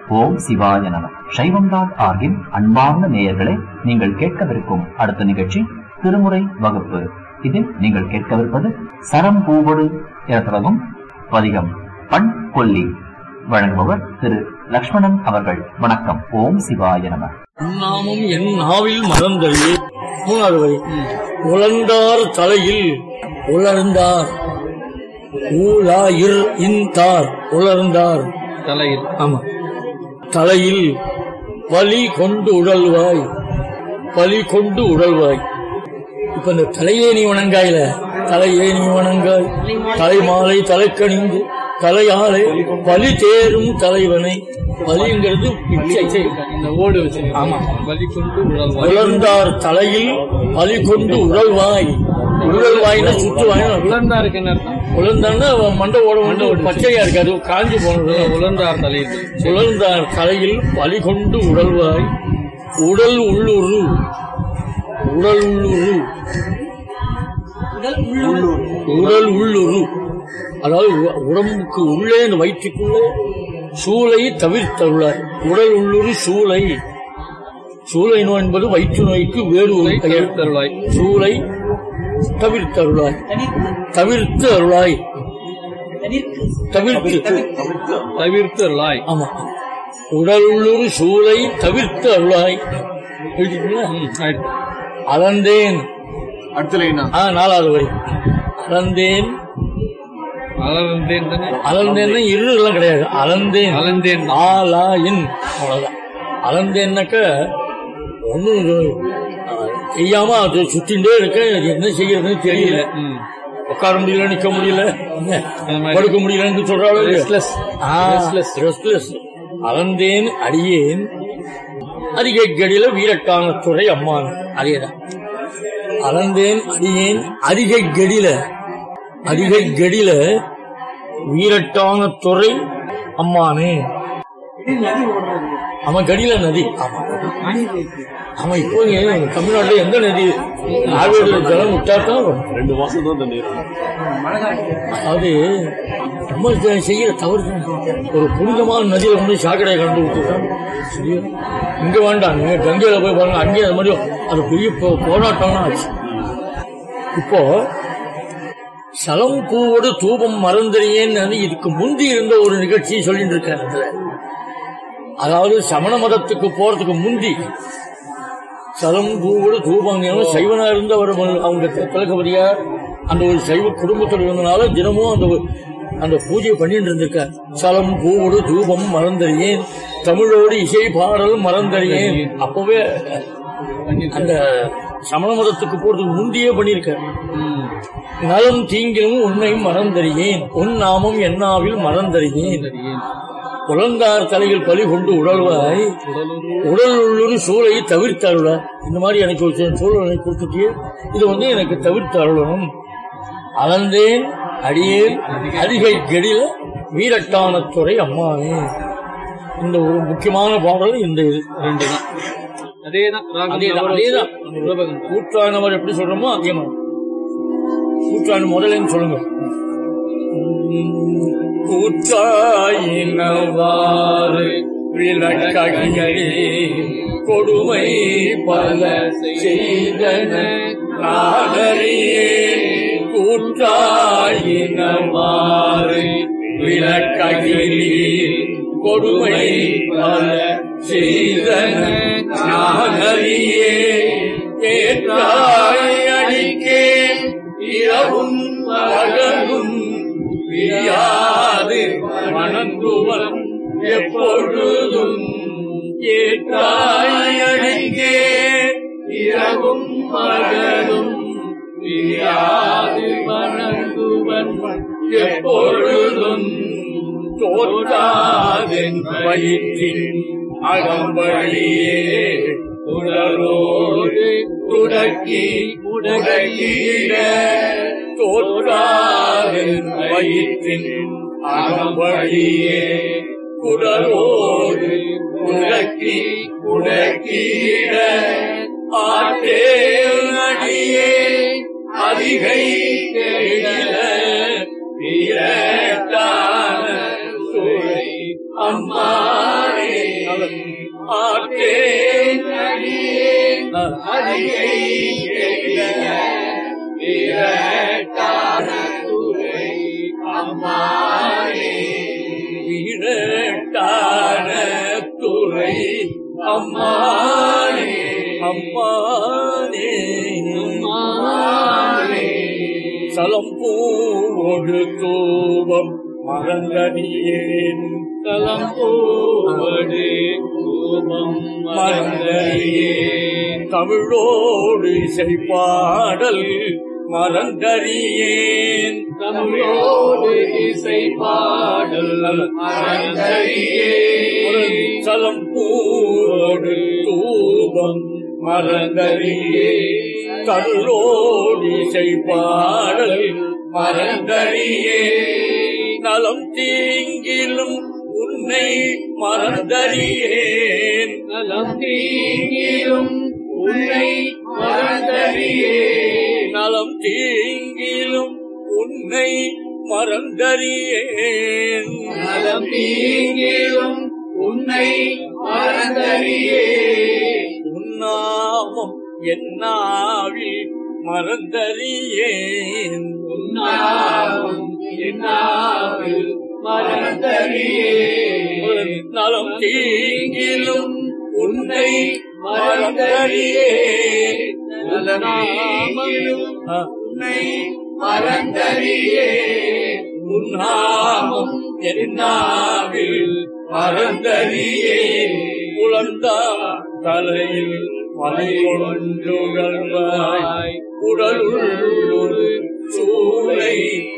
ஓம் சிவாய நம சைவம் டாட் ஆர்கின் அன்பார்ந்த நேயர்களே நீங்கள் கேட்கவிருக்கும் அடுத்த நிகழ்ச்சி திருமுறை வகுப்பு இதில் நீங்கள் கேட்கவிருப்பது சரம் பூவொடு என தொடங்கும் பதிகம் பண் கொல்லி வழங்குபவர் திரு லக்ஷ்மணன் அவர்கள் வணக்கம் ஓம் சிவாய நம நாமும் என் நாவில் மறந்தது மூணாவது வரி உலர்ந்தார் தலையில் உலர்ந்தார் ஊழாயிர் இன்தார் உலர்ந்தார் தலையில் ஆமா தலையில் பலி கொண்டு உடல்வாய் பலி கொண்டு உடல்வாய் இப்ப இந்த தலையே நீ வணங்காயில தலையே நீ வணங்காய் தலை மாலை தலைக்கணிந்து தலையாலை பலி தேரும் தலைவனை பலிங்கிறது பிச்சை இந்த ஓடு வச்சு ஆமா. வலி கொண்டு உழல்வாய் உலர்ந்தார் தலையில் பலி கொண்டு உடல்வாய் உடல்வாய்னா சுற்றுவாய் உலர்ந்தாருக்கு என்ன அர்த்தம் உலர்ந்தான்னா மண்டை ஓட மண்டை பச்சையா இருக்காது காஞ்சி போனது உலர்ந்தார் தலையில் உலர்ந்தார் தலையில் பலி கொண்டு உடல்வாய் உடல் உள்ளுரு உடல் உள்ளுரு உடல் உள்ளுரு அதாவது உ- உடம்புக்கு உள்ளே இந்த வயிற்றுக்குள்ளே சூளை தவிர்த்தருளாய் உடல் உள்ளுரு சூளை சூளை நோய் என்பது வயிற்று நோய்க்கு வேறு ஒரு பெயர் தருளாய் சூளை தவிர்த்தருளாய் தவிர்த்து அருளாய் தவிர்த்து தவிர்த்து அருளாய் ஆமா உடல் உள்ளுரு சூளை தவிர்த்து அருளாய் எழுதிட்டீங்களா? ம், ஆயிட்டு. அளந்தேன் அடுத்த லைனா ஆ நாலாவது வரி அளந்தேன் அலர்ந்தேன் தானே அளந்தேன்னா இரு எல்லாம் கிடையாது அளந்தேன் அலந்தேன் ஆலாயின் அவ்வளவுதான் அளந்தேன்னாக்க ஒன்றும் செய்யாம அது சுத்திண்டே இருக்க அது என்ன செய்யறதுன்னு தெரியல ம். உட்கார முடியல நிக்க முடியல அது மாதிரி. படுக்க முடியலன்னு சொல்றாங்க Restless. Restless. ரெஸ்ட்லெஸ் அளந்தேன் அடியேன் அதிக கடில வீரட்டான துறை அம்மான் அதேதான் அளந்தேன் அடியேன் அதிக கடில அதிக கடில வீரட்டான துறை அம்மானே ஆமா கடில நதி ஆமா ஆமா இப்போ இங்க தமிழ்நாட்டுல எந்த நதி காவேரியில ஜலம் விட்டாதான் வரும். ரெண்டு மாசம் தான் தண்ணி அதாவது நம்ம செ- செய்யற தவறு தான். ஒரு புனிதமான நதியில கொண்டு சாக்கடையை கண்டு விட்டுட்டான் சரியா? இங்க வேண்டாம் நீங்க கங்கையில போய் பாருங்க அங்கேயும் அது மாதிரி அது பெரிய போ- போராட்டம்லாம் ஆச்சு இப்போ சலம் பூவோடு தூபம் மறந்துறியேன்னு இதுக்கு முந்தி இருந்த ஒரு நிகழ்ச்சியை சொல்லிட்டு இருக்காரு அதுல. அதாவது சமண மதத்துக்கு போறதுக்கு முந்தி சலம் பூவோடு தூபம் ஏன்னா சைவனா இருந்தவர் அவங்க திலகவதியா அந்த ஒரு சைவ குடும்பத்தில் இருந்தனால தினமும் அந்த ஒரு- அந்த பூஜையை பண்ணிட்டு இருந்திருக்கார் சலம் பூவோடு தூபம் மறந்தறியேன் தமிழோடு இசை பாடல் மறந்தறியேன் அப்பவே அந்த சமண மதத்துக்கு போறதுக்கு முந்தியே பண்ணியிருக்கார் ம். நலம் தீங்கிலும் உன்னையும் மறந்தறியேன் உன் நாமம் என்னாவில் மறந்தறியேன் உலங்கார் தலையில் பலி கொண்டு உடல்வாய் உடல் உள்ளொரு சூழலை தவிர்த்து அருள இந்த மாதிரி எனக்கு ஒரு சில சூழலை கொடுத்துட்டியே இது வந்து எனக்கு தவிர்த்து அருளணும் அளந்தேன் அடியேன் அதிகை கெடில வீரட்டானத்துறை அம்மாவே இந்த ஒரு முக்கியமான பாடல் இந்த இது ரெண்டு தான் அதேதான் ராகம் அதேதான் நவரசம், அதேதான் உலபகம். கூற்றானவர் எப்படி சொல்றோமோ அதே மாதிரி கூற்றான முதல்ல சொல்லுங்க கூற்றாயினவாறு விளக்கங்களே கொடுமை பல செய்தன நாகரியே கூற்றாயினவாறு விளக்ககிரி கொடுமை பல செய்தன நாகரியே ஏற்றாய் அடிக்கேன் இரவும் பகலும் பிரியாது வணங்குவன் எப்பொழுதும் ஏற்றாய் அடிக்கே இரவும் பகலும் பிரியாது வணங்குவன் எப்பொழுதும் தோற்றாதென் வயிற்றின் அகம்படியே உடலோடு உடக்கி உடக்கிட தோற்றாதென் வயிற்றின் அகம்படியே உடலோடு உடக்கி உடக்கிட ஆற்றேல் நடியே அதிகை கெடில வீரட்டான சுவை அம்மானே சொல்ல ஆட்டேன் ஆ. வீரட்டான துறை அம்மானே அம்மானே சலம் பூவோடு தூபம் மறந்தடியேன் தலம் பூவடு கோபம் மறந்தறியேன் தமிழோடு இசை பாடல் மறந்தறியேன் தமிழோடு இசை பாடல் மறந்தறியேன் சலம் பூவோடு தூபம் மறந்தறியேன் தமிழோடு இசை பாடல் மறந்தறியேன் நலம் தீங்கிலும் உன்னை மறந்தறியேன் நலம் தீங்கிலும் உன்னை மறந்தறியேன் நலம் தீங்கிலும் உன்னை மறந்தறியேன் நலம் தீங்கிலும் உன்னை மறந்தறியேன் உன்னாமம் என்னாவில் மறந்தறியேன் உன்னாவும் என்னாவில் மறந்தறியேன் நலம் தீங்கிலும் உன்னை மறந்தறியேன் நலனாமலும் ஆ. உன்னை மறந்தறியேன் உன்னாமம் என்னாவில் மறந்தறியேன் உழந்தா தலையில் மலை கொண்டுழல்வாய் உடலுள்ளொரு சூளை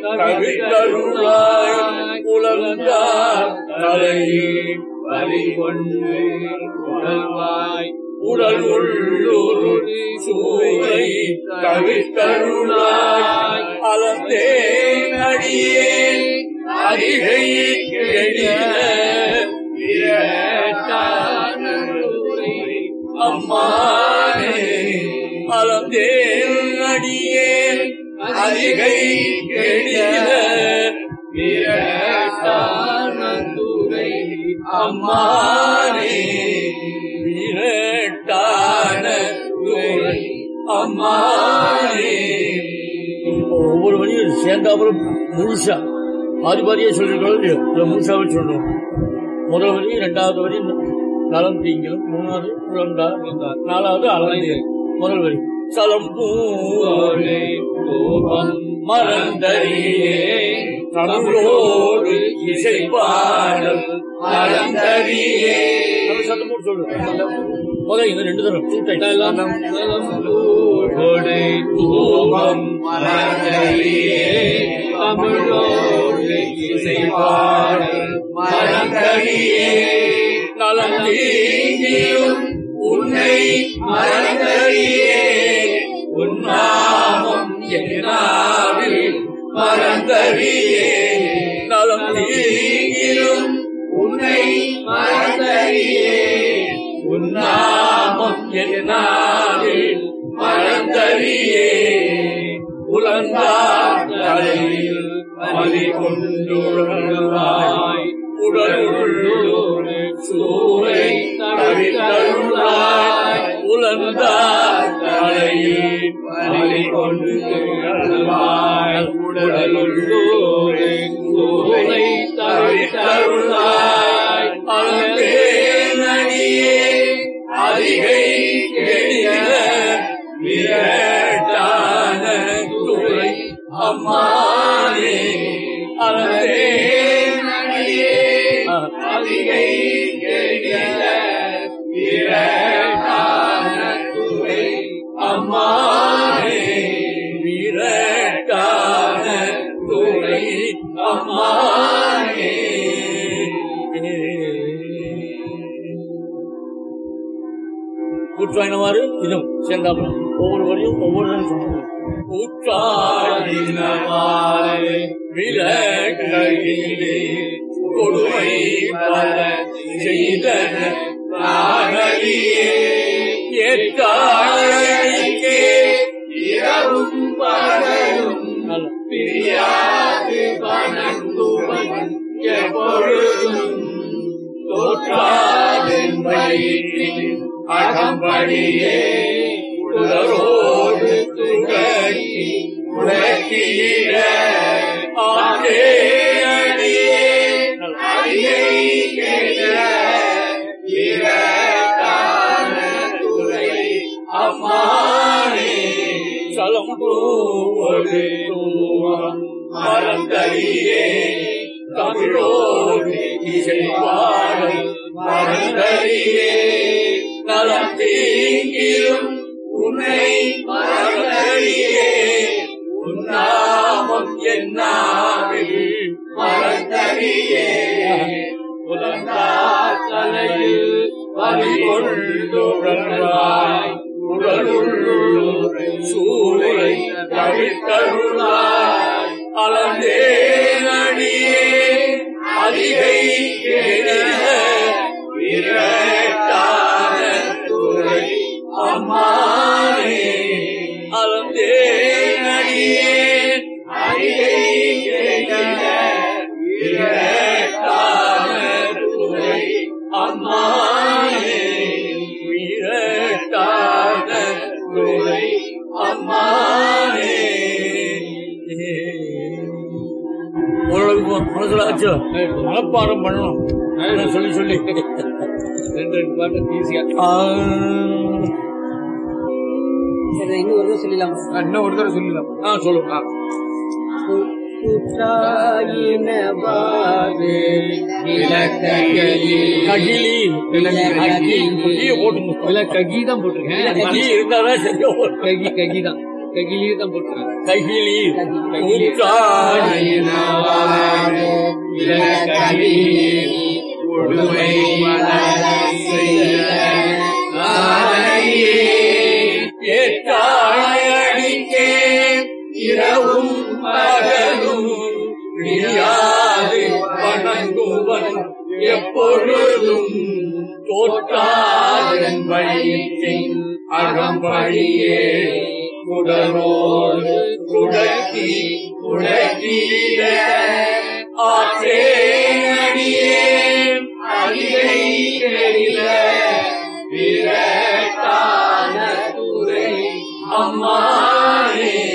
கவிதருளாய் உழந்தா தலையில் வரி கொண்டு உடல்வாய் உடல் உள்ளூர் சூளை கவித்தருளாய் அலந்தே அடியேன் அதிகை எழிய அம்மானே அலந்தே அடியேன் அதிகை எழிய அம்மானே வீரட்டான துறை அம்மானே ஒவ்வொரு வழியும் சேர்ந்தாப்புறம் முழுசா பாதி பாதியே சொல்லிருக்கோம் இல்லையோ இல்லை முழுசாவே சொல்லணும் முதல் வரி ரெண்டாவது வரி நலம் தீங்கிலும் மூணாவது குழந்தா நாலாவது அலைந்து முதல் வரி சலம் பூவோடு மறந்தறியே தமிழோடு இசை பாடல் மறந்தறியே சத்தம் போட்டு சொல்லு முதல் இந்த ரெண்டு தரம் டூ டைம் தலம் தலம் பூவோடு தூபம் மறந்தறியே தமிழோடு இசை பாடல் மறந்தறியே நலம் தீங்கிலும் உன்னை மறந்தறியே உன்னாமம் என்னாவில் மறந்தறியே நலம் தீங்கிலும் உன்னை மறந்தறியே உன்னாமம் என்னாவில் மறந்தறியே உலந்தார் தலையில் மலி கொண்டுள்ளாய் உடலுள்ளூர் சூரை தவித்தருளாய் உலந்தார் தலையில் மலி கொண்டுள்ளாய் உடலுள்ளூர் சூரை தவித்தருளாய் அங்கே நடியே அதிகை எளிய விரட்டான துறை அம்மானே அறவே நடியே அதிகை எளிய விரட்டான துறை அம்மானே விரட்டான துறை அம்மானே கூற்றாயினவாறு இதுவும் சேர்ந்தாப்புல ஒவ்வொரு வரையும் ஒவ்வொரு தரம் சொல்லணும் கூற்றாடினவாறு விலகிலே கொடுமை பல செய்தன நாகரியே ஏற்காழிக்கே இரவும் பகலும் நல்ல பிரியாது வணங்குவன் எப்பொழுதும் தோற்றாதென் வயிற்றில் அகம்படியே உடலோடு துகட்டி உலகிட ஆண்டே அடியே அடியை கேட்ட இரட்டான துறை அம்மானே சலம்பூவடு தூவம் மறந்தறியே தமிழோடு இசை பாடல் மறந்தறியே நலம் தீங்கிலும் உன்னை மறந்தறியே உன்னாமம் என்னாவில் மறந்தறியே உலகாத்தலையில் வலி கொண்டுழன்றாய் உடலுள் சூளை தவிர்த்தருளாய் அலந்தே நடியே அதிகை விரட்டான துறை அம்மானே அலந்தே நடியே அதிகை விரட்டான துறை அம்மானே விரட்டான துறை அம்மானே ஓரளவுக்கு மனசுல ஆச்சு மனப்பாடம் பண்ணணும் நான் சொல்லி சொல்லி ரெண்டு ரெண்டு பாட்டு ஈஸியா ஆ, சரி இன்னும் ஒரு தடவை சொல்லலாமா இன்னும் ஒரு தடவை சொல்லலாம் ஆ சொல்லுங்க ககிலி ககி போட்டுங்க இல்ல ககி தான் போட்டிருக்கேன் ககி இருந்தாதான் சரியா வரும். ககி ககி தான் ககிலி தான் போட்டிருக்கேன் கைகிலி ககிலி. உடுமை ஏற்றாயடிக்கே இரவும் பகலும் விழியாது வணங்குவன் எப்பொழுதும் தோற்றாதன் வழியின் அகம்படியே உடலோடு குடக்கி குடக்கிட ஆற்றே அடியே அடியை கெடில விரட்டான துறை அம்மானே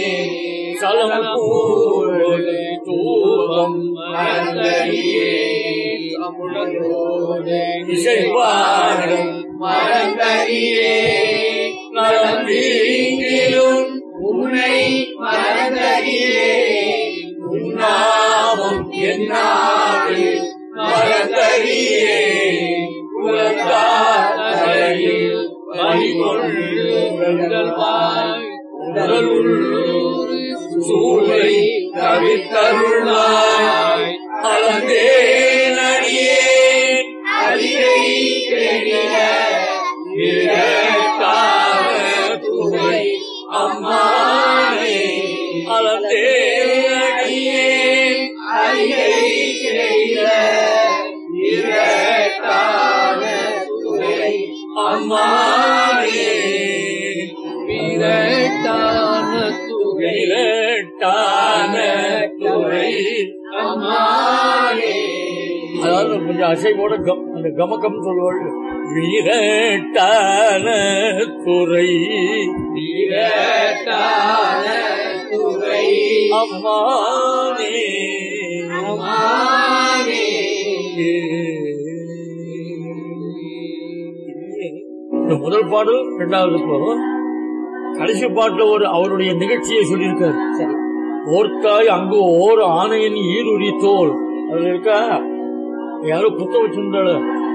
சலம்பூரோடு தூபம் மறந்தறியே அமுடனோடு இசைவாடும் மறந்தறியே நலந்தீங்கிலும் உன்னை மறந்தறியே உன்னாமம் என்னாவில் மறந்தறியே உலகாலையில் வழிகொண்டு வெங்கல்வாய் உடலுள் சூளை தவித்தருளாய் அளந்தே நடியே அடியை கெடில இரட்டான துணை அம்மானே அளந்தே அடியே அடியை கெடில இரட்டான துணை அம்மானே விரட்டான துறை விரட்டான துறை அம்மானே அதாவது கொஞ்சம் அசைவோட கம் அந்த கமகம் சொல்லுவாள் வீரட்டான துறை விரட்டான துறை அம்மானே அம்மானே இந்த முதல் பாடல் இரண்டாவது பாடல் கடைசி பாட்டுல ஒரு அவருடைய நிகழ்ச்சியை சொல்லியிருக்காரு சரி ஓர்த்தாய் அங்கு ஓர் ஆணையின் ஈருரி தோல் அது இருக்கா யாரோ புத்த வச்சிருந்தாள்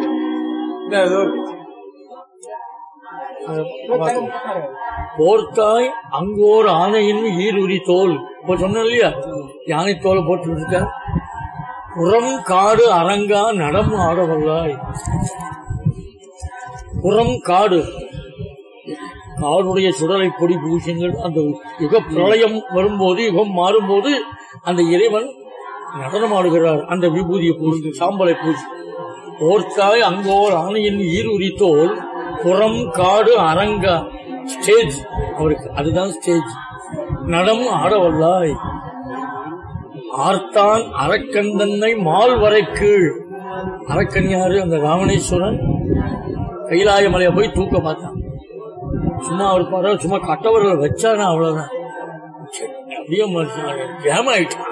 போர்த்தாய் அங்கோர் ஆணையின் ஈருரி தோல் இப்ப சொன்ன இல்லையா யானை தோலை போட்டு இருக்க புறம் காடு அரங்கா நடம் ஆடவல்லாய் புறம் காடு காடுடைய சுடலை பொடி பூசிங்கள் அந்த யுக பிரளயம் வரும்போது யுகம் மாறும்போது அந்த இறைவன் நடனமாடுகிறார் அந்த விபூதியை பூசி சாம்பலை பூசி ஓர்த்தாய் அங்கோர் ஆணையின் ஈருரி தோல் புறம் காடு அரங்கா ஸ்டேஜ் அவருக்கு அதுதான் ஸ்டேஜ் நடம் ஆடவல்லாய் ஆர்த்தான் அரக்கந்தன்னை மால் வரை கீழ் அரக்கன் யாரு அந்த ராவணேஸ்வரன் கைலாய மலையை போய் தூக்க பார்த்தான் சும்மா அவர் பாரு சும்மா கட்டவர்கள் வச்சானா அவ்வளவுதான் அப்படியே ஜாம் ஆயிட்டான்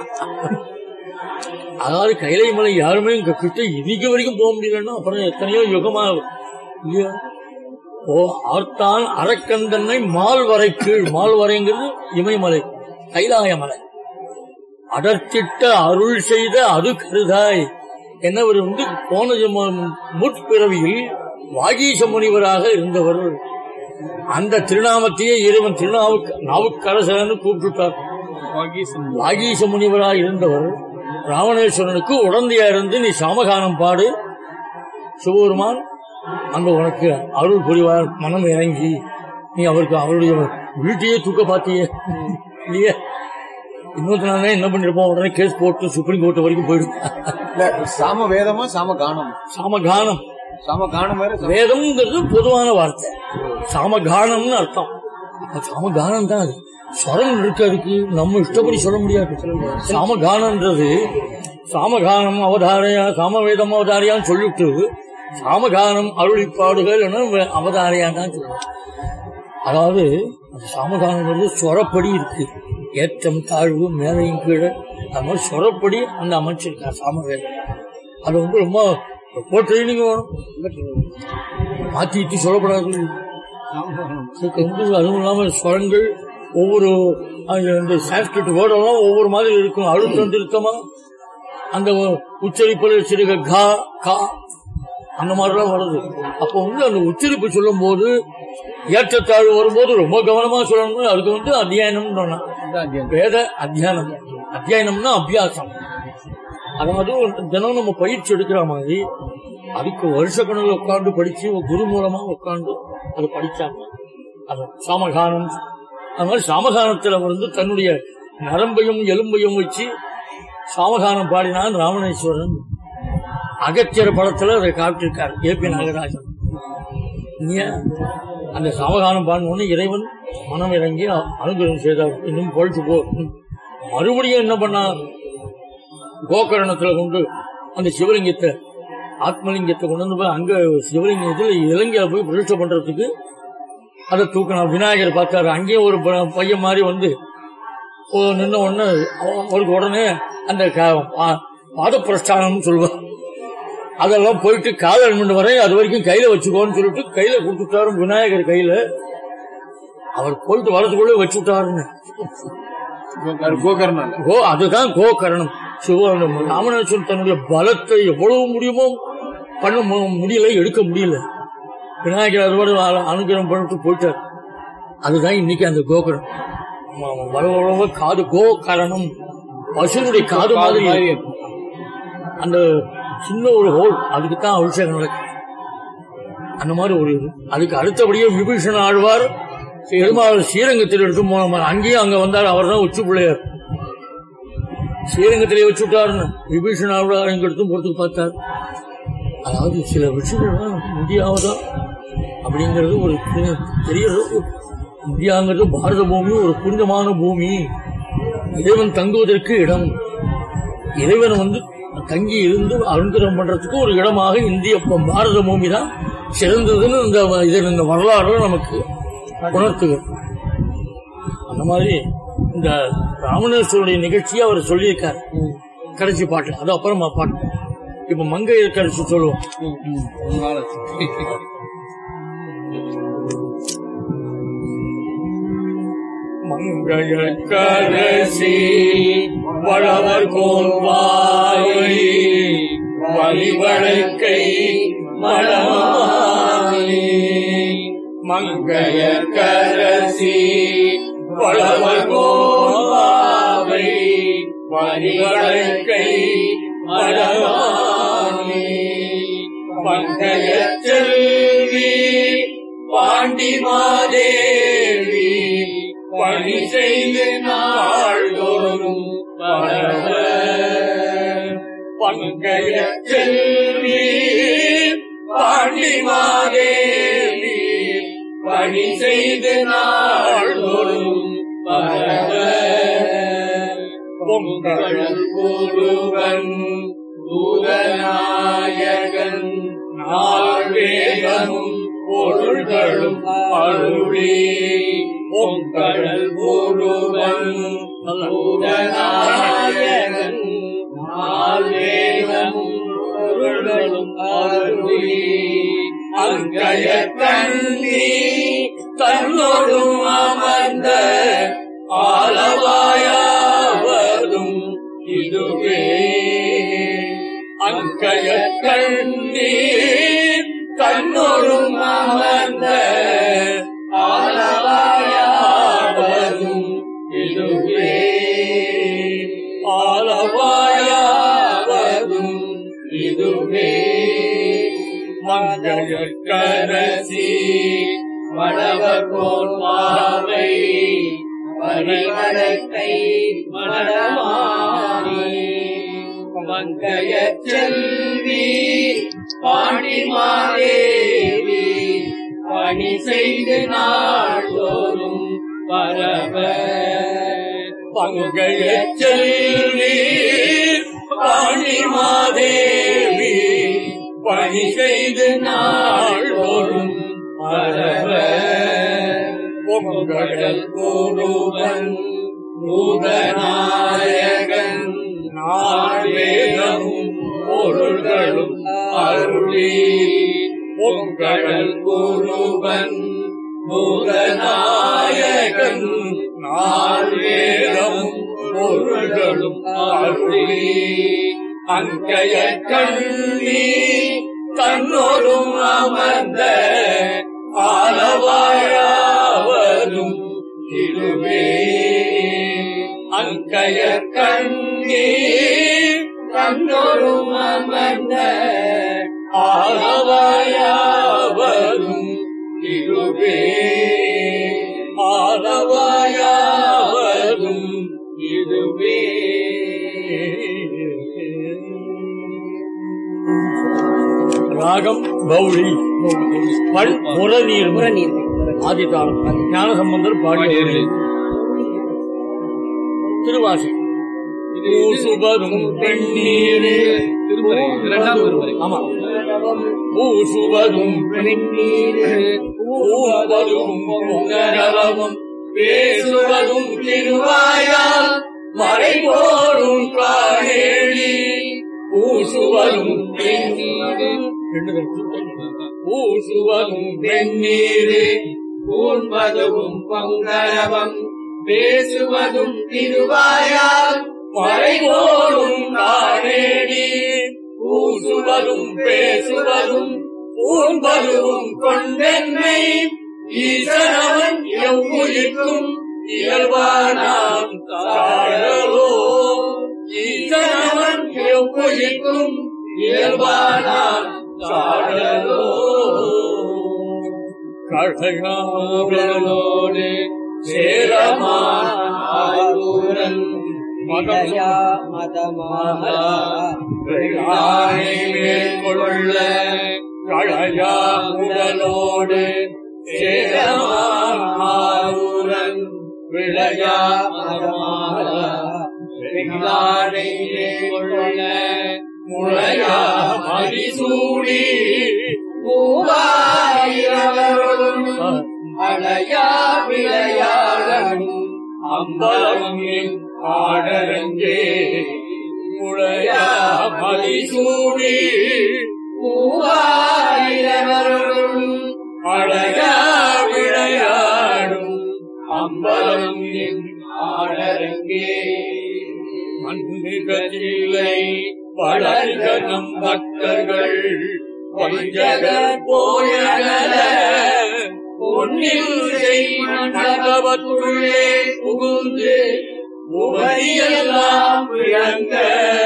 அதாவது கைலை மலை யாருமே இங்க கிட்ட இன்னைக்கு வரைக்கும் போக முடியலன்னா அப்புறம் எத்தனையோ யுகமா இல்லையா ஓ ஆர்த்தான் அரக்கந்தன்னை மால்வரை கீழ் மால்வரைங்கிறது இமயமலை கைலாய மலை அடர்த்திட்ட அருள் செய்த அது கருதாய் என்னவர் வந்து போன ஜென்ம- முற்பிறவியில் வாகீச முனிவராக இருந்தவர் அந்த திருநாமத்தையே இறைவன் திருநாவுக்கு நாவுக்கரசரன்னு கூப்பிட்டுட்டார் வாகீச முனிவராக இருந்தவர் ராவணேஸ்வரனுக்கு உடந்தையா இருந்து நீ சாமகானம் பாடு சிவபெருமான் அங்க உனக்கு அருள் புரிவார் மனம் இறங்கி நீ அவருக்கு அவருடைய வீட்டையே தூக்க பார்த்தியே இல்லையே இன்னொரு நாள் என்ன பண்ணிருப்போம் உடனே கேஸ் போட்டு சுப்ரீம் கோர்ட் வரைக்கும் போயிடும் இல்ல சாம வேதமா சாம கானம் சாமகானம் சாம கானம் வேற சாம- வேதம்ங்கிறது பொதுவான வார்த்தை சாமகானம்னு அர்த்தம் அப்ப சாமகானம் தான் அது ஸ்வரம் இருக்கு அதுக்கு நம்ம இஷ்டப்படி சொல்ல முடியாது சாமகானம்ன்றது சாமகானம் அவதாரையா சாமவேதம் அவதாரியான்னு சொல்லிட்டு சாமகானம் அருளிப்பாடுகள் என அவதாரையா தான் சொல்லுவோம் அதாவது அந்த சாமகானங்கிறது சொரப்படி இருக்கு ஏற்றம் தாழ்வு மேலையும் கீழே அது மாதிரி சொரப்படி அந்த அமைச்சிருக்கார் சாமவேதம் அது வந்து ரொம்ப ரொம்ப ட்ரைனிங் வேணும் மாத்தி இட்டி சொல்லப்படாது இதுக்கு வந்து அதுவும் இல்லாம ஸ்வரங்கள் ஒவ்வொரு அஹ், இந்த சான்ஸ்கிரிட் வேர்டெல்லாம் ஒவ்வொரு மாதிரி இருக்கும் அழுத்தம் திருத்தமா அந்த உச்சரிப்புல சிறுக கா கா அந்த மாதிரிலாம் வருது அப்போ வந்து அந்த உச்சரிப்பு சொல்லும் போது ஏற்றத்தாழ்வு வரும்போது ரொம்ப கவனமா சொல்லணும் அதுக்கு வந்து அத்தியாயனம் வேத அத்தியானம் அத்தியாயனம்னா அபியாசம் அதாவது தினம் நம்ம பயிற்சி எடுக்கிற மாதிரி அதுக்கு வருஷ கணக்கில் உட்காந்து படிச்சு ஒரு குரு மூலமா உட்காந்து அதை படிச்சாங்க அது சாமகானம் அது மாதிரி சாமகானத்துல வந்து தன்னுடைய நரம்பையும் எலும்பையும் வச்சு சாமகானம் பாடினான் ராமணேஸ்வரன் அகத்தியர் படத்துல அதை காட்டிருக்கார் ஏ பி நாகராஜன் ஏன் அந்த சாமகானம் பாடினோன்னு இறைவன் மனம் இறங்கி அ- அனுகிரகம் செய்தார் இன்னும் பொழுது போ மறுபடியும் என்ன பண்ணா கோகரணத்துல கொண்டு அந்த சிவலிங்கத்தை ஆத்மலிங்கத்தை கொண்டு வந்து போய் அங்க சிவலிங்கத்தில் இலங்கையில போய் பிரதிஷ்டை பண்றதுக்கு அதை தூக்கணும் விநாயகர் பார்த்தாரு அங்கேயும் ஒரு ப- பையன் மாதிரி வந்து ஓ, நின்ன உடனே அவ- அவருக்கு உடனே அந்த க- பா- பாத பிரஸ்தானம்னு சொல்லுவார் அதெல்லாம் போயிட்டு காதல் மண்டு வரை அது வரைக்கும் கையில வச்சுக்கோன்னு சொல்லிட்டு கையில கொடுத்துட்டாரு விநாயகர் கையில அவர் போயிட்டு வரதுக்குள்ளே வச்சு விட்டாருன்னு கோகர்ணா கோ அதுதான் கோகரணம் சிவன் ராமநாதன் தன்னுடைய பலத்தை எவ்வளவு முடியுமோ பண்ண மு- முடியல எடுக்க முடியல விநாயகர் அதோட அ- அனுகிரகம் பண்ணிட்டு போயிட்டார் அதுதான் இன்னைக்கு அந்த கோகரணம் வர வர காது கோகரணம் பசுனுடைய காது மாதிரி இருக்கும். அந்த சின்ன ஒரு ஹோல் அதுக்கு தான் அபிஷேகம் நடக்கும் அந்த மாதிரி ஒரு இது அதுக்கு அடுத்தபடியே விபீஷன் ஆழ்வார் பெருமாள் ஸ்ரீரங்கத்தில் எடுத்து போன அங்கேயும் அங்க வந்தார் அவர் தான் உச்சி பிள்ளையார் ஸ்ரீரங்கத்திலே வச்சு விட்டாருன்னு விபீஷன் ஆழ்வார் இங்க எடுத்து போறதுக்கு பார்த்தார் அதாவது சில விஷயங்கள்லாம் இந்தியாவதா அப்படிங்கிறது ஒரு பெரிய- பெரிய அளவுக்கு இந்தியாங்கிறது பாரத பூமி ஒரு புனிதமான பூமி இறைவன் தங்குவதற்கு இடம் இறைவன் வந்து தங்கி இருந்து அனுகிரகம் பண்றதுக்கு ஒரு இடமாக இந்திய ப- பாரத பூமி தான் சிறந்ததுன்னு இந்த வ- இது இந்த வரலாறு நமக்கு உணர்த்துகிறது அந்த மாதிரி இந்த ராமணேஸ்வருடைய நிகழ்ச்சியை அவர் சொல்லியிருக்கார் கடைசி பாட்டு அது அப்புறமா பாட்டு இப்ப மங்கையை கடைசி சொல்லுவோம் மங்கையற்கரசி வளவர் கோல்வாய் வழிவழக்கை மலமானி மங்கையற்கரசி வளவர் கோல்வாய் வழிவழக்கை மலமானி மங்கைய செல்வி பாண்டி மாதேவி பணி செய்து நாள்தோறும் பரவ பங்கைய செல்வி பாண்டி மாதேவி பணி செய்து நாள்தோறும் பரவ பொங்கல் ஒருவன் தூதநாயகன் நாள் வேத பொருள்களும் அருளி பொங்கடல் முழுவன் பூதநாயகன் நால்வேதமும் பொருள்களும் அருளி அங்கய கண்ணி தன்னோடும் அமர்ந்த ஆலவாயாவதும் இதுவே அங்கய கண்ணி தன்னோடும் அமர்ந்த ஆலவாயாவதும் இதுவே ஆலவாயாவதும் இதுவே மங்கையற்கரசி மணவர்கோன் மாவை பரிமளத்தை மணமானி மங்கைய செல்வி பாண்டிமாதேவி பணி செய்து நாள்தோறும் பரவ பங்கைய செல்வி பாண்டிமாதேவி பணி செய்து நாள்தோறும் பரவ பொங்கடல் கூடுவன் பூதநாயகன் நாள்வேதமும் பொருள்களும் அருளி பொங்கடல் கூடுவன் பூதநாயகன் நாள்வேதமும் பொருள்களும் அருளி அங்கைய கண்ணி தன்னோடும் அமர்ந்த ஆலவாழாவதும் திருவே அங்கைய கண்ணி தன்னோடும் அமர்ந்த ஆலவாயாவதும் திருவே ஆலவாயாவதும் இதுவே ராகம் பௌளி பண் முரநீர் புறநீர் ஆதித்தாளம் ஞானசம்பந்தர் பாடியது திருவாசி பூசுபதும் பெண்ணீரே திருமறை இரண்டாம் திருமறை ஆமா பூசுவதும் பெண்ணீரே பூவதும் பொங்கரவும் பேசுவதும் திருவாயால் மறைபோடும் காணேழி பூசுவதும் பெண்ணீரே பூசுவதும் பெண்ணீரே பூண்பதும் பொங்கலவம் பேசுவதும் திருவாயால் மறைபோடும் காணேடி பூசுவதும் பேசுவதும் பூண்பதுவும் கொண்டென்னை ஈசனவன் எவ்வுயிர்க்கும் இயல்பானாம் தாழலோ ஈசனவன் எவ்வுயிர்க்கும் இயல்பானாம் தாழலோ கழகாவலோடு சேரமான் ஆரூரன் விடயா மதமாலா வெள்ளானை மேற்கொள்ள கழையா உடலோடு சேரமாரூரன் விளையா மதமாலா வெள்ளானை மேற்கொள்ள முளையா மதிசூடி மூவாயிரவரும் அழையா விளையாடனும் அம்பலம் என் ஆடரங்கே முளையா மதிசூடி மூவாயிரவரும் அழகா விளையாடும் அம்பலம் என் ஆடரங்கே மண்ணிகத்தில்லை வளர்க நம் பக்தர்கள் வஞ்சகர் போயகல பொன்னில் செய்வனவற்றுள்ளே புகுந்து உமையெல்லாம் விளங்க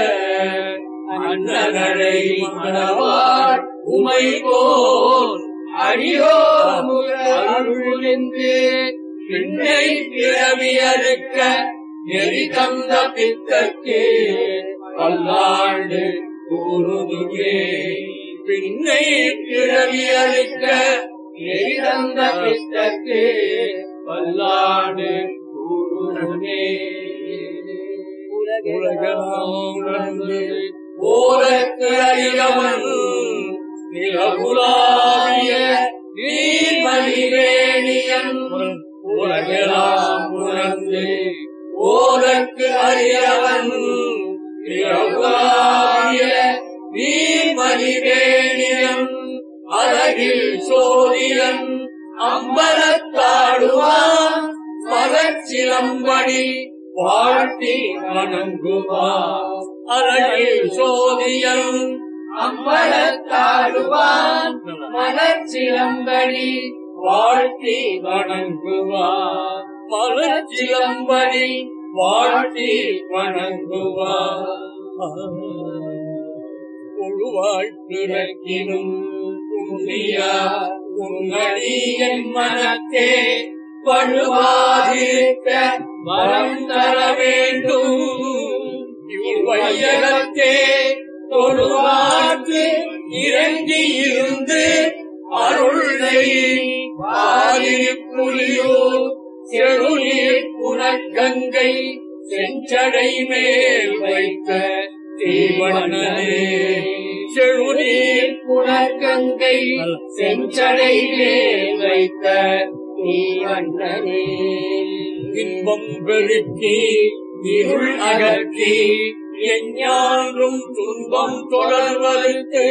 அண்ணனை மணவாள் உமை போல் அடியோ அருளிந்து பின்னை பிறவி அறுக்க நெறி தந்த பித்தக்கே பல்லாண்டு கூறுதுவே பின்னை பிறவி அறுக்க நெறி தந்த பித்தக்கே பல்லாண்டு கூறுதுவே உலகமாண்டு ஓரக்கு அறியவன் நிலகுலாவிய நீர்ம சோதியன் உலகெல்லாம் உணர்ந்து ஓதற்கு அறியவன் பிறவாகிய நீமதிவேணியன் அழகில் சோதியன் அம்பலத்தாடுவான் மலச்சிலம்படி வாழ்த்தி வணங்குவான் அழகில் சோதியன் அம்பலத்தாடுவான் மலச்சிலம்படி வாழ்த்தி வணங்குவான் மலச்சிலம்படி வாழ்த்தி வணங்குவான் உழுவாள் பிறக்கினும் புண்ணியா உன்னடி என் மனத்தே பழுவாதிருக்க வரம் தர வேண்டும் இவ்வையகத்தே தொழுவாக்கு இறங்கி இருந்து அருள் புலியூர் செழுநீர் புனர்கங்கை செஞ்சடை மேல் வைத்த தீவனே செழுநீர் புனர்கங்கை செஞ்சடை மேல் வைத்த தீவனே இன்பம் பெருக்கி இருள் அகற்றி எஞ்ஞான்றும் துன்பம் தொடர்வதற்கு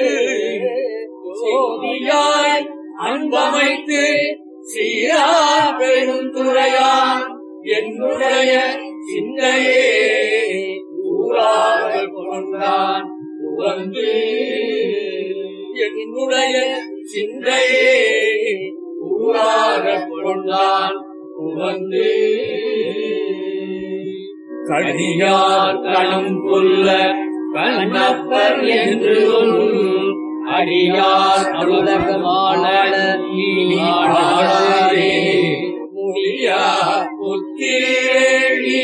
சோதியாய் அன்பமைத்து சீரார் பெருந்துரையான் என்னுடைய சிந்தையே ஊராக கொண்டான் உவந்து என்னுடைய சிந்தையே ஊராக கொண்டான் உவந்து கடியார் கணம் கொல்ல கண்ணப்பர் என்று ஒரு அடியார் அருளகமாளர் நீடாளே முடியா புத்தேழி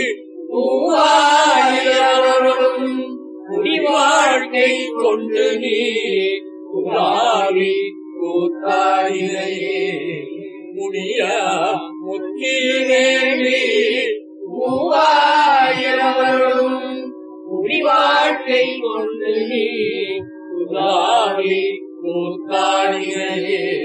பூவாயிரம் குடிவாழ்க்கை கொண்டு நீ குடாவி கூத்தாயிரையே முடியா முத்தீரேழி மூவாயிரம் குடிவாழ்க்கை கொண்டு நீ குதாவி கூத்தாடினே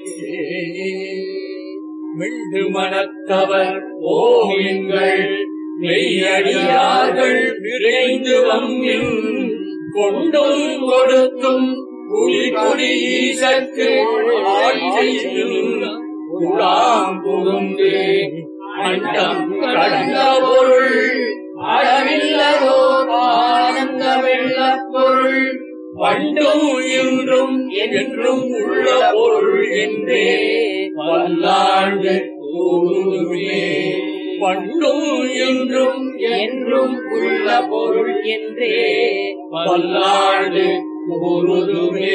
மிண்டு மனத்தவர் ஓவியங்கள் மெய்யடியார்கள் விரைந்து வங்கின் கொண்டும் கொடுத்தும் குடி குடி ஈசற்கு ஆட்சியில் குடாம் புகுந்து அண்டம் கடந்த பொருள் அளவில்லதோ ஆனந்த வெள்ள பொருள் பண்டும் இன்றும் என்றும் உள்ள பொருள் என்றே பல்லாண்டு கூடுமே பண்டும் இன்றும் என்றும் உள்ள பொருள் என்றே பல்லாண்டு கூறுதுமே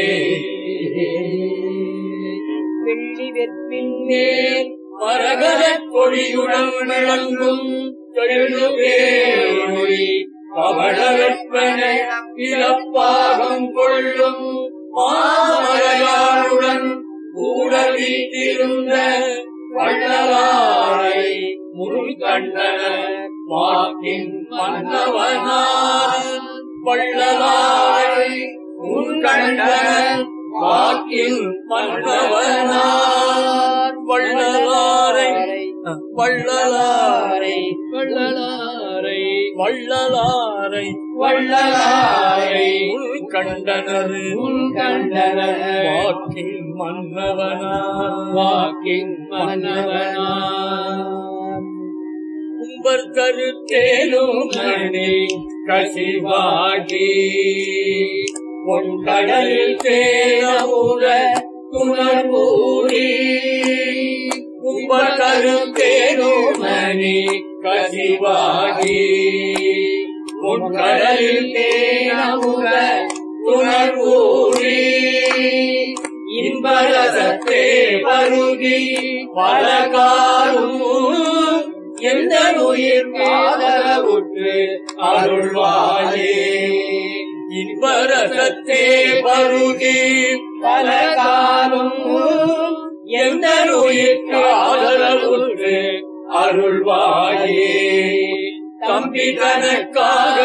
வெள்ளி வெற்பின் மேல் மரகதக் கொடியுடன் விளங்கும் எழுவேமொழி பவள வெப்பன பிறப்பாகம் கொள்ளும் மாமலையாளுடன் கூட வீட்டிருந்த வள்ளலாரை முருகண்டன வாக்கின் மன்னவனார் வள்ளலாரை முன்கண்டன வாக்கில் மன்னவனார் வள்ளலாரை வள்ளலாரை வள்ளலாரை வள்ளலாரை வள்ளலாரை உள்கண்டனர் உள்கண்டனர் வாக்கின் மன்னவனார் வாக்கின் மன்னவனார் கும்பர் கருத்தேனும் மணி கசிவாகி உன் கடலில் சேரமுற துணர்பூரி கும்பர் கருத்தேனும் மணி கசிவாகி உன் கடலில் தேனமுற துணர்பூரி இன்பரசத்தே பருகி பலகாரும் எந்த உயிர் ஆதரவுற்று அருள்வாயே இன்பரசத்தே பருகி பலகாலும் எந்த உயிர்க்கு ஆதரவுற்று அருள்வாயே தம்பி தனக்காக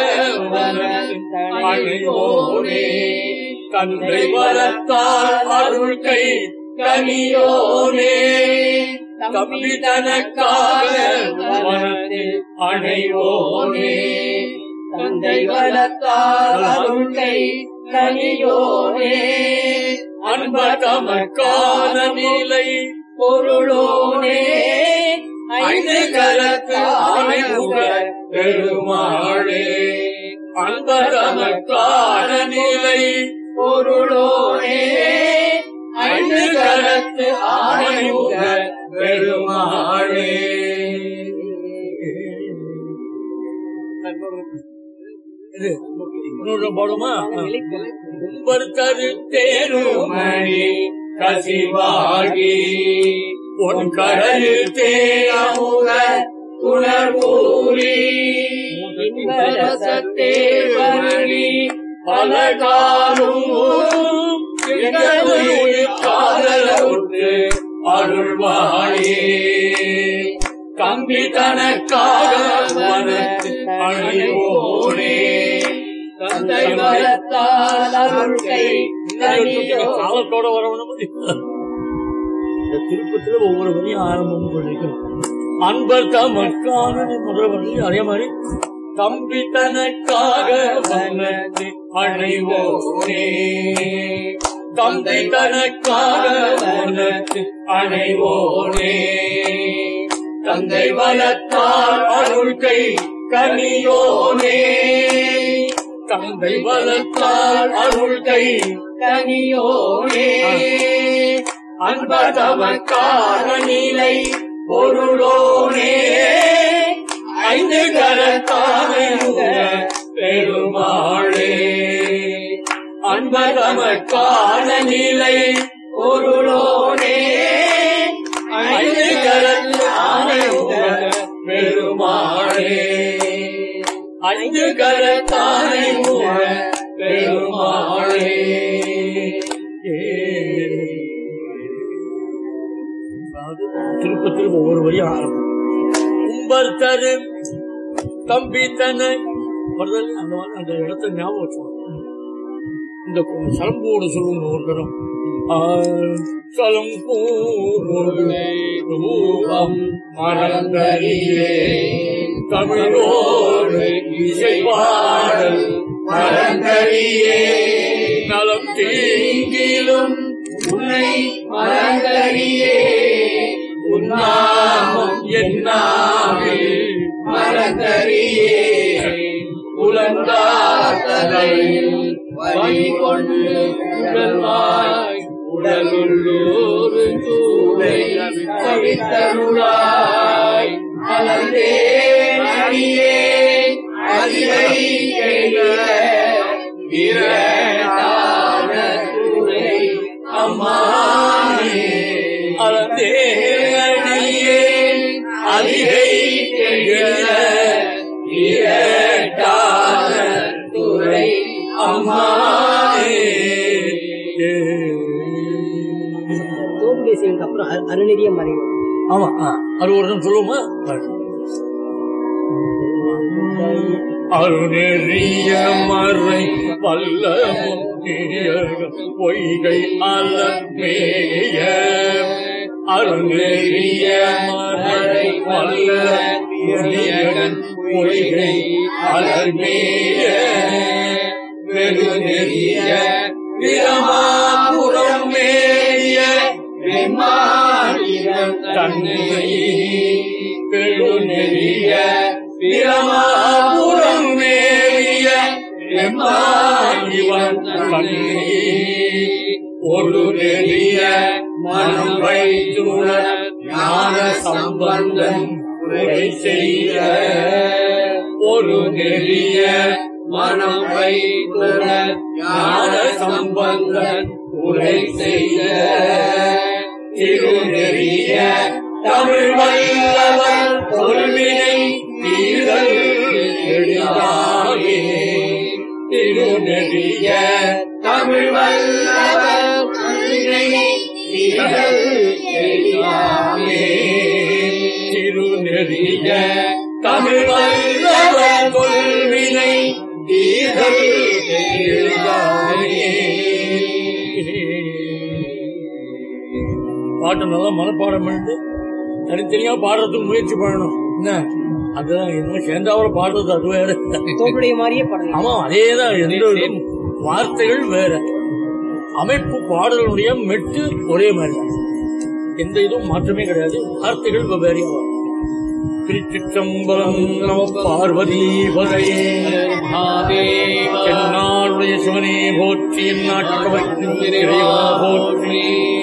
அணிவோனே தந்தை வரத்தால் அருள் கை கனியோனே தம்பி தனக்காக மனத்தில் அணைவோனே தந்தை வளர்த்தால் அருள்கை கனியோனே அன்ப தமக்கான நிலை பொருளோனே ஐந்து கரத்து ஆணைமுக பெருமாளே அன்ப தமக்கான நிலை பொருளோனே ஐந்து கரத்து ஆணைமுக பெருமாளே இது இன்னொரு போடுமா பர்த்தரு தேருமணி கசிவாகி உன் கடலில் தேமுக துணர்பூரி தேவணி பல காலும் காதலுற்று அருள்வாயே கம்பி தனக்காக மனத்து அழிவோனே தந்தை மரத்தால் அருள்கை காலத்தோட வரவணும் இந்த திருப்பத்துல ஒவ்வொரு வரையும் ஆரம்பம் பண்ணிக்கணும் அன்பர் தமக்கான முதல் வழி அதே மாதிரி தம்பி தனக்காக வனத்து அணைவோனே தந்தை தனக்காக வனத்து அணைவோனே தந்தை வளர்த்தால் அருள்கை கனியோனே தந்தை வளர்த்தால் அருள்கை கனியோனே அன்பதமக்கான நிலை பொருளோனே ஐந்து கரத்தான பெருமாளே அன்பதமக்கான நிலை பொருளோனே ஐந்து கரத்தான பெருமாளே ஐந்து கரத்தான பெருமாளே அதாவது திருப்பத்தில் ஒவ்வொரு வரையும் ஆரம்பம் உம்பர் தரு தம்பி தன்னை வருதல் அந்த மாதிரி அந்த இடத்த ஞாபகம் வச்சுக்கணும் இந்த சலம்போடு சொல்லுங்க ஒரு தரம் சலம்பூடு ரூபம் மறந்தறியே தமிழோடு இசை பாடல் மறந்தறியே நலம் தீங்கிலும் உன்னை மறந்தறியே உன்னாமம் என்னாவில் மறந்தறியே உலந்தாத்தலையில் வழி கொண்டு உடல்வாய் உடலுள்ளூரு தூரை தவித்தருளாய் மலர்ந்தே அடியே அதிரை வீரதான துறை அம்மானே அலந்தே அடியே அதிரை வீரதான துறை அம்மானே தோல்தேசியனுக்கு அப்புறம் அரு- அருணகிரிய மறைவு ஆமா ஆ. அது ஒரு நிமிஷம் சொல்லுவோமா அருணெறிய மறை வல்ல பொய்கை அலமேய அருணெறிய மறை வல்ல பொய்கை அலமேய வெறுநெறிய பிரமாபுரம் மேய வெம்மாநிலம் தன்னை பெருநெறிய பிரமாபுரம் மேய வெம்மாநிலம் தன்னை ஒரு நெறிய மனம் வைத்துண ஞான சம்பந்தன் உரை செய்ய ஒரு நெறிய மனம் வைத்துண ஞான சம்பந்தன் உரை செய்ய திருநெறிய தமிழ் வல்லவர் தொல்வினை தீரல் எளிதாயே திருநெறிய தமிழ் வல்லவர் தொல்வினை தீரல் எளிதாயே திருநெறிய தமிழ் வல்லவர் தொல்வினை தீரல் எளிதாயே பாட்டு நல்லா மனப்பாடம் பண்ணிட்டு தனித்தனியா பாடுறதுக்கு முயற்சி பண்ணணும் என்ன அதுதான் என்ன சேர்ந்தாவோட பாடுறது அது வேற தோற்றுடைய மாதிரியே பாடலாம் ஆமா அதேதான் எந்த இதும் வார்த்தைகள் வேற அமைப்பு பாடலுடைய மெட்டு ஒரே மாதிரி தான். எந்த இதுவும் மாற்றமே கிடையாது வார்த்தைகள் வெவ்வேறையா வரும் திருச்சிற்றம்பலம் நம பார்வதி பதையே தென்னாடுடைய சிவனே போற்றி என் நாட்டவர்க்கும் இறைவா போற்றி